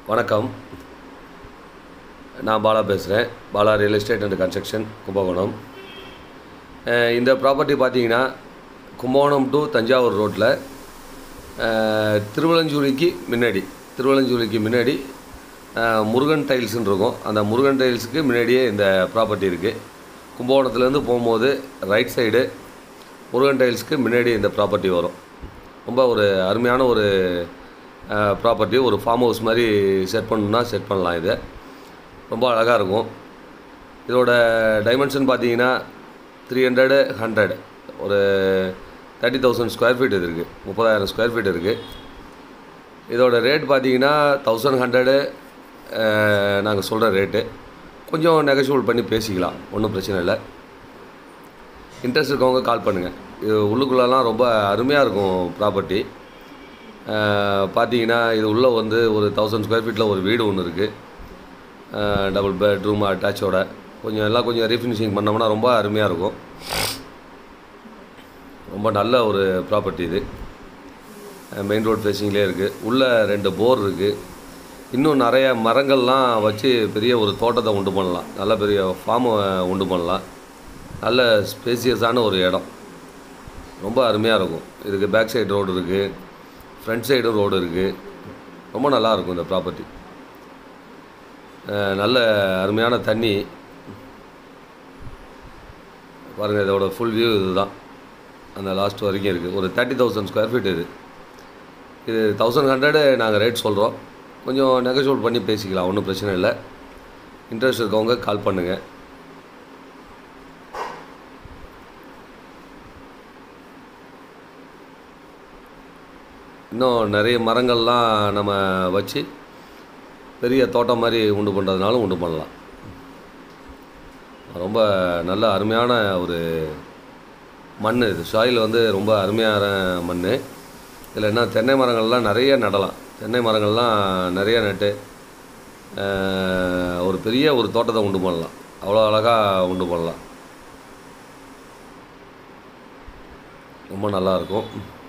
வணக்கம் நான் பாலா பேசுகிறேன் Bala real estate and construction Kumbakonam அஹ் இந்த ப்ராப்பர்ட்டி பார்த்தீங்கன்னா கும்பகோணம் டு தஞ்சாவூர் ரோட்டில் திருவலஞ்சூரிக்கு முன்னாடி திருவலஞ்சூரிக்கு முன்னாடி அஹ், முருகன் டைல்ஸ்னு இருக்கும் அந்த முருகன் டைல்ஸுக்கு முன்னாடியே இந்த ப்ராப்பர்ட்டி இருக்குது கும்பகோணத்துலேருந்து போகும்போது ரைட் சைடு முருகன் டைல்ஸ்க்கு முன்னாடி இந்த ப்ராப்பர்ட்டி வரும் ரொம்ப ஒரு அருமையான ஒரு ப்ராப்பர்ட்டி ஒரு ஃபார்ம் ஹவுஸ் மாதிரி செட் பண்ணணும்னா செட் பண்ணலாம் இதை ரொம்ப அழகாக இருக்கும் இதோட டைமென்ஷன் பார்த்தீங்கன்னா த்ரீ ஹண்ட்ரடு ஹண்ட்ரட் ஒரு தேர்ட்டி தௌசண்ட் ஸ்கொயர் ஃபீட் இது இருக்குது முப்பதாயிரம் ஸ்கொயர் ஃபீட் இருக்குது இதோட ரேட் பார்த்தீங்கன்னா தௌசண்ட் ஹண்ட்ரடு நாங்கள் சொல்கிற ரேட்டு கொஞ்சம் நெகஷியபிள் பண்ணி பேசிக்கலாம் ஒன்றும் பிரச்சனை இல்லை இன்ட்ரெஸ்ட் இருக்கவங்க கால் பண்ணுங்கள் இது உள்ளுக்குள்ளெல்லாம் ரொம்ப அருமையாக இருக்கும் ப்ராப்பர்ட்டி பார்த்தீங்கன்னா இது உள்ளே வந்து ஒரு தௌசண்ட் ஸ்கொயர் ஃபீட்டில் ஒரு வீடு ஒன்று இருக்குது டபுள் பெட்ரூம் அட்டாச்சோட கொஞ்சம் எல்லாம் கொஞ்சம் ரீஃபினிஷிங் பண்ணோம்னா ரொம்ப அருமையாக இருக்கும் ரொம்ப நல்ல ஒரு ப்ராப்பர்ட்டி இது மெயின் ரோட் ஃபேஸிங்லேயே இருக்குது உள்ளே ரெண்டு போர் இருக்குது இன்னும் நிறைய மரங்கள்லாம் வச்சு பெரிய ஒரு தோட்டத்தை உண்டு பண்ணலாம் நல்ல பெரிய ஃபார்மை உண்டு பண்ணலாம் நல்ல ஸ்பேசியஸான ஒரு இடம் ரொம்ப அருமையாக இருக்கும் இதுக்கு பேக் சைடு ரோடு இருக்குது ஃப்ரண்ட் சைடும் ரோடு இருக்குது ரொம்ப நல்லா இருக்கும் இந்த ப்ராப்பர்ட்டி நல்ல அருமையான தண்ணி பாருங்கள் இதோட ஃபுல் வியூ இதுதான் அந்த லாஸ்ட் வரைக்கும் இருக்குது ஒரு தேர்ட்டி தௌசண்ட் ஸ்கொயர் ஃபீட் இது இது தௌசண்ட் ஹண்ட்ரடு நாங்கள் ரேட் சொல்கிறோம் கொஞ்சம் நெகோஷியபிள் பண்ணி பேசிக்கலாம் ஒன்றும் பிரச்சனை இல்லை இன்ட்ரெஸ்ட் இருக்கவங்க கால் பண்ணுங்கள் இன்னும் நிறைய மரங்கள்லாம் நம்ம வச்சு பெரிய தோட்டம் மாதிரி உண்டு பண்ணுறதுனாலும் உண்டு பண்ணலாம் ரொம்ப நல்ல அருமையான ஒரு மண் இது சாயில் வந்து ரொம்ப அருமையான மண் இதில் என்ன தென்னை மரங்கள்லாம் நிறைய நடலாம் தென்னை மரங்கள்லாம் நிறைய நட்டு அஹ், ஒரு பெரிய ஒரு தோட்டத்தை உண்டு பண்ணலாம் அவ்வளோ அழகாக உண்டு பண்ணலாம் ரொம்ப நல்லாயிருக்கும்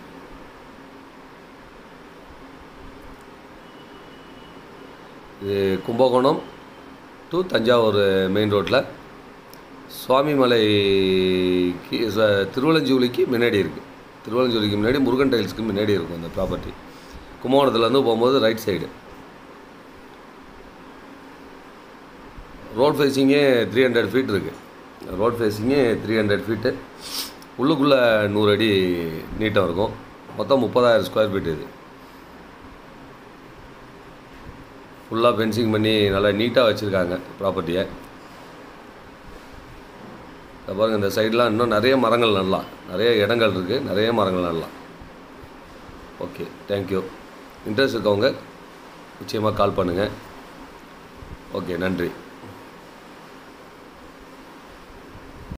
இது கும்பகோணம் டு தஞ்சாவூர் மெயின் ரோட்டில் சுவாமிமலைக்கு ச- திருவலஞ்சூலிக்கு முன்னாடி இருக்குது திருவலஞ்சூலிக்கு முன்னாடி முருகன் டைல்ஸ்க்கு முன்னாடி இருக்கும் அந்த ப்ராப்பர்ட்டி கும்பகோணத்துலேருந்து போகும்போது ரைட் சைடு ரோட் ஃபேஸிங்கே த்ரீ ஹண்ட்ரட் ஃபீட் இருக்குது ரோட் ஃபேஸிங்கே த்ரீ ஹண்ட்ரட் ஃபீட்டு உள்ளுக்குள்ளே நூறு அடி நீட்டாக இருக்கும் மொத்தம் முப்பதாயிரம் ஸ்கொயர் ஃபீட் இது ஃபுல்லாக ஃபென்சிங் பண்ணி நல்லா நீட்டாக வச்சுருக்காங்க ப்ராப்பர்ட்டியை இதை பாருங்கள் இந்த சைடெலாம் இன்னும் நிறைய மரங்கள் நடலாம் நிறைய இடங்கள் இருக்குது நிறைய மரங்கள் நடலாம் ஓகே தேங்க்யூ இன்ட்ரெஸ்ட் இருக்கவங்க நிச்சயமாக கால் பண்ணுங்கள் ஓகே நன்றி